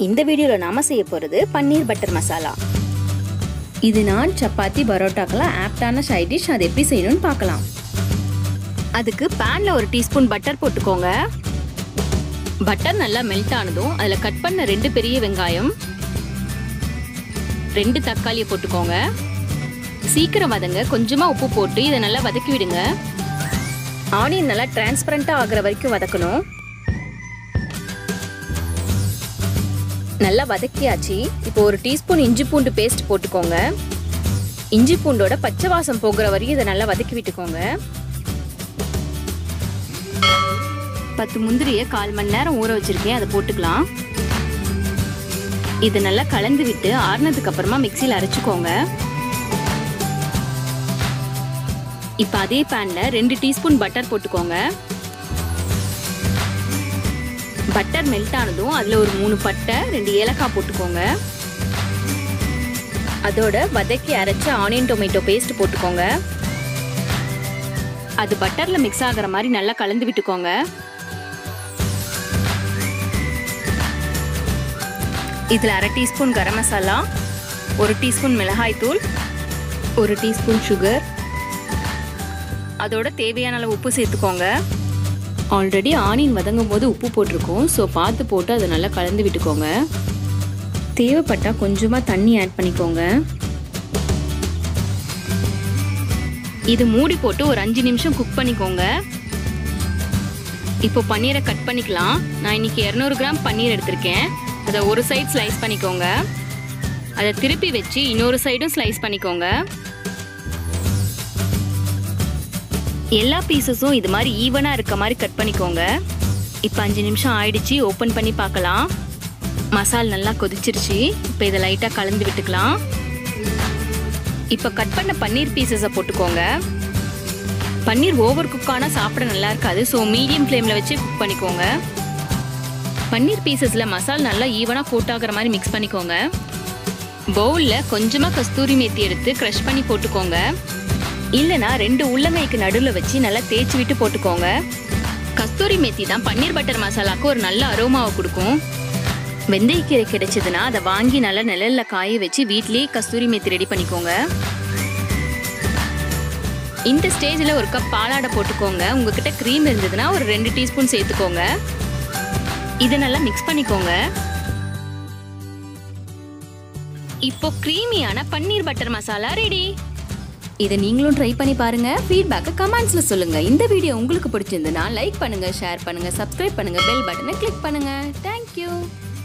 இந்த வீடியோவில் நாம செய்ய போகிறது பன்னீர் பட்டர் மசாலா இது நான் சப்பாத்தி பரோட்டாக்கெல்லாம் ஆப்டான சைட் டிஷ் அது எப்படி செய்யணும்னு பார்க்கலாம் அதுக்கு பேனில் ஒரு டீஸ்பூன் பட்டர் போட்டுக்கோங்க பட்டர் நல்லா மெல்ட் ஆனதும் அதில் கட் பண்ண ரெண்டு பெரிய வெங்காயம் ரெண்டு தக்காளியை போட்டுக்கோங்க சீக்கிரம் வதங்க கொஞ்சமாக உப்பு போட்டு இதை நல்லா வதக்கி விடுங்க ஆனியன் நல்லா டிரான்ஸ்பரண்ட்டாக ஆகிற வரைக்கும் வதக்கணும் நல்லா வதக்கியாச்சு இப்போ ஒரு டீஸ்பூன் இஞ்சி பூண்டு பேஸ்ட் போட்டுக்கோங்க இஞ்சி பூண்டோட பச்சை வாசம் போகிற வரையும் இதை நல்லா வதக்கி விட்டுக்கோங்க பத்து முந்திரியை கால் மணி நேரம் ஊற வச்சிருக்கேன் அதை போட்டுக்கலாம் இது நல்லா கலந்து விட்டு ஆறுனதுக்கு அப்புறமா மிக்சியில் அரைச்சிக்கோங்க இப்போ அதே பேனில் ரெண்டு டீஸ்பூன் பட்டர் போட்டுக்கோங்க பட்டர் மெல்ட் ஆனதும் அதில் ஒரு மூணு பட்டை ரெண்டு ஏலக்காய் போட்டுக்கோங்க அதோட வதக்கி அரைச்ச ஆனியன் டொமேட்டோ பேஸ்ட் போட்டுக்கோங்க அது பட்டரில் மிக்ஸ் ஆகிற மாதிரி நல்லா கலந்து விட்டுக்கோங்க இதில் அரை டீஸ்பூன் கரம் மசாலா ஒரு டீஸ்பூன் மிளகாய் தூள் ஒரு டீஸ்பூன் சுகர் அதோட தேவையான அளவு உப்பு சேர்த்துக்கோங்க ஆல்ரெடி ஆனியன் வதங்கும் போது உப்பு போட்டிருக்கோம் ஸோ பார்த்து போட்டு அதை நல்லா கலந்து விட்டுக்கோங்க தேவைப்பட்டால் கொஞ்சமாக தண்ணி ஆட் பண்ணிக்கோங்க இது மூடி போட்டு ஒரு அஞ்சு நிமிஷம் குக் பண்ணிக்கோங்க இப்போ பன்னீரை கட் பண்ணிக்கலாம் நான் இன்னைக்கு இரநூறு கிராம் பன்னீர் எடுத்திருக்கேன் அதை ஒரு சைடு ஸ்லைஸ் பண்ணிக்கோங்க அதை திருப்பி வச்சு இன்னொரு சைடும் ஸ்லைஸ் பண்ணிக்கோங்க எல்லா பீசஸும் இது மாதிரி ஈவனாக இருக்க மாதிரி கட் பண்ணிக்கோங்க இப்போ அஞ்சு நிமிஷம் ஆயிடுச்சு ஓப்பன் பண்ணி பார்க்கலாம் மசால் நல்லா கொதிச்சிருச்சு இப்போ இதை லைட்டாக கலந்து விட்டுக்கலாம் இப்போ கட் பண்ண பன்னீர் பீசஸை போட்டுக்கோங்க பன்னீர் ஓவர் குக் ஆனால் சாப்பிட நல்லா இருக்காது ஸோ மீடியம் ஃப்ளேமில் வச்சு குக் பண்ணிக்கோங்க பன்னீர் பீசஸில் மசால் நல்லா ஈவனாக கோட் ஆகிற மாதிரி மிக்ஸ் பண்ணிக்கோங்க பவுலில் கொஞ்சமாக கஸ்தூரி மேத்தி எடுத்து க்ரஷ் பண்ணி போட்டுக்கோங்க இல்லைனா ரெண்டு உள்ளங்கைக்கு நடுவில் வச்சு நல்லா தேய்ச்சி விட்டு போட்டுக்கோங்க கஸ்தூரி மேத்தி தான் பன்னீர் பட்டர் மசாலாக்கு ஒரு நல்ல அரோமாவை கொடுக்கும் வெந்தயக்கீரை கிடைச்சதுன்னா அதை வாங்கி நல்லா நிழல்ல காய வச்சு வீட்லயே கஸ்தூரி மேத்தி ரெடி பண்ணிக்கோங்க இந்த ஸ்டேஜில் ஒரு கப் பாலாடை போட்டுக்கோங்க உங்ககிட்ட க்ரீம் இருந்ததுன்னா ஒரு ரெண்டு டீஸ்பூன் சேர்த்துக்கோங்க இதை நல்லா மிக்ஸ் பண்ணிக்கோங்க இப்போ க்ரீமியான பன்னீர் பட்டர் மசாலா ரெடி இதை நீங்களும் ட்ரை பண்ணி பாருங்க ஃபீட்பேக்கை கமெண்ட்ஸ்ல சொல்லுங்க இந்த வீடியோ உங்களுக்கு பிடிச்சிருந்ததுன்னா லைக் பண்ணுங்க ஷேர் பண்ணுங்க சப்ஸ்கிரைப் பண்ணுங்க பெல் பட்டனை கிளிக் பண்ணுங்க தேங்க்யூ